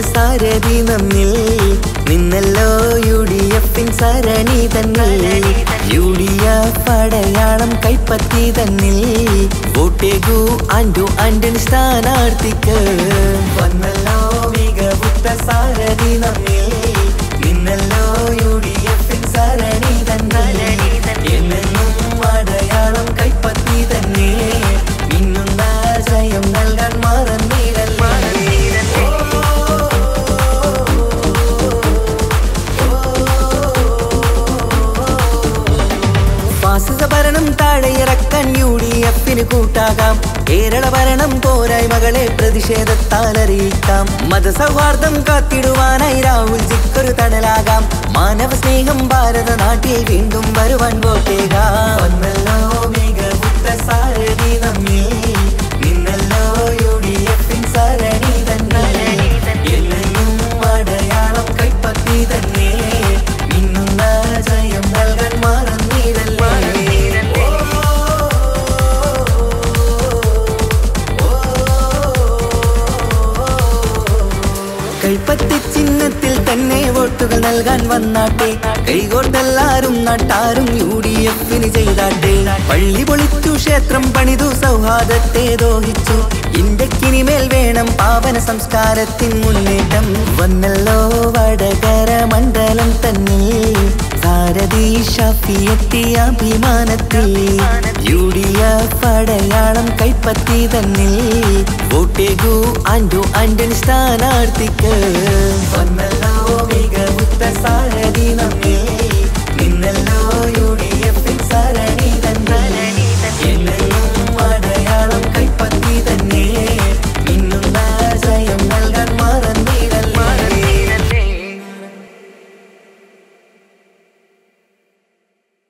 സാരഥി നമ്മിൽ നിന്നല്ലോ U D എഫിൻ സരണി തന്നിൽ U D F അടയാളം കൈപ്പറ്റി തന്നിൽ വോട്ടേകു ആൻഡു ആൻഡൻ സ്ഥാനാർത്ഥിക്ക് വന്നല്ലോ മികവുറ്റ സാരഥി നമ്മിൽ നിന്നല്ലോ യു ഡി എഫിൻ സരണി തന്നിൽ എന്നെന്നും അടയാളം കൈപ്പറ്റി തന്നെ മിന്നുന്ന ജയം നൽകാൻ ഫാസിസ ഭരണം താഴെയിറക്കാൻ യു ഡി എഫിന് കൂട്ടാകാം കേരള ഭരണം പോരായ്മകളെ പ്രതിഷേധത്താൽ അറിയിക്കാം മതസൗഹാർദ്ദം കാത്തിടുവാനായി രാഹുൽ ജിക്കൊരു തണലാകാം മാനവ സ്നേഹം ഭാരത നാട്ടിൽ വീണ്ടും വരുവാൻ വോട്ടേകാം വന്നല്ലോ മികവുറ്റ സാരഥി നമ്മിൽ നിന്നല്ലോ യു ഡി എഫിൻ സരണി തന്നെ എന്നെന്നും അടയാളം കൈപ്പറ്റി തന്നെ മിന്നുന്ന ജയം നൽകാൻ മറന്നിടല്ലേ കൈപ്പത്തി ചിഹ്നത്തിൽ തന്നെ വോട്ടുകൾ നൽകാൻ വന്നാട്ടെ കൈകോട്ടെല്ലാരും നട്ടാരും യു ഡി എഫിന് ചെയ്താട്ടെ പള്ളി പൊളിച്ചു ക്ഷേത്രം പണിതു സൗഹാർദ്ദത്തെ ദോഹിച്ചു ഇന്ത്യക്കിനിമേൽ വേണം പാവന സംസ്കാരത്തിൻ മുന്നേറ്റം വന്നല്ലോ വടകര മണ്ഡലം തന്നിൽ സാരഥി ഷഫി എത്തിയ അഭിമാനത്തിൽ യു ഡി എഫ് അടയാളം കൈപ്പറ്റി തന്നിൽ വോട്ടേകു ആൻഡു ആൻഡൻ സ്ഥാനാർത്ഥിക്ക് വന്നല്ലോ മികവുറ്റ സാരഥി നമ്മിൽ